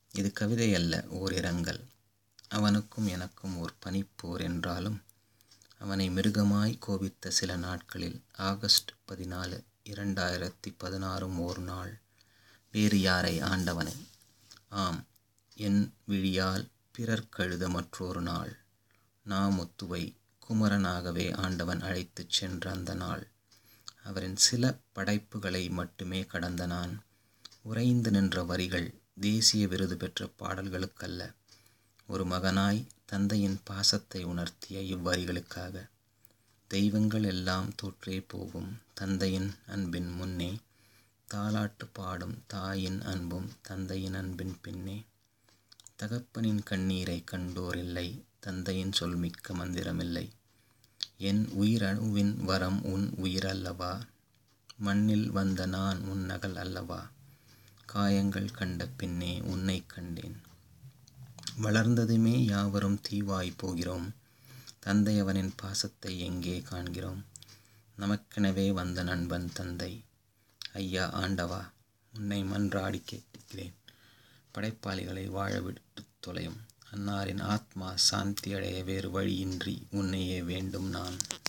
இது கவிதை அல்ல ஓர் இரங்கல் அவனுக்கும் எனக்கும் ஓர் பனிப்போர் என்றாலும் அவனை மிருகமாய் கோபித்த சில நாட்களில் ஆகஸ்ட் பதினாலு இரண்டாயிரத்தி பதினாறும் ஓர் நாள் வேறு யாரை ஆண்டவனை ஆம் என் விழியால் பிறர் கழுத மற்றொரு நாள் நாமுத்துவை குமரனாகவே ஆண்டவன் அழைத்துச் சென்ற அந்த நாள் அவரின் சில படைப்புகளை மட்டுமே கடந்த நான் உறைந்து நின்ற வரிகள் தேசிய விருது பெற்ற பாடல்களுக்கல்ல ஒரு மகனாய் தந்தையின் பாசத்தை உணர்த்திய இவ்வரிகளுக்காக தெய்வங்கள் எல்லாம் தோற்றே போகும் தந்தையின் அன்பின் முன்னே தாலாட்டு பாடும் தாயின் அன்பும் தந்தையின் அன்பின் பின்னே தகப்பனின் கண்ணீரை கண்டோர் இல்லை தந்தையின் சொல்மிக்க மந்திரமில்லை என் உயிரணுவின் வரம் உன் உயிரல்லவா மண்ணில் வந்த நான் உன் நகல் அல்லவா காயங்கள் கண்ட பின்னே உன்னை கண்டேன் வளர்ந்ததுமே யாவரும் தீவாய் போகிறோம் தந்தை அவனின் பாசத்தை எங்கே காண்கிறோம் நமக்கெனவே வந்த நண்பன் தந்தை ஐயா ஆண்டவா உன்னை மன்றாடி கேட்கிறேன் படைப்பாளிகளை வாழ விட்டு தொலையும் அன்னாரின் ஆத்மா சாந்தி அடைய வேறு வழியின்றி உன்னையே வேண்டும் நான்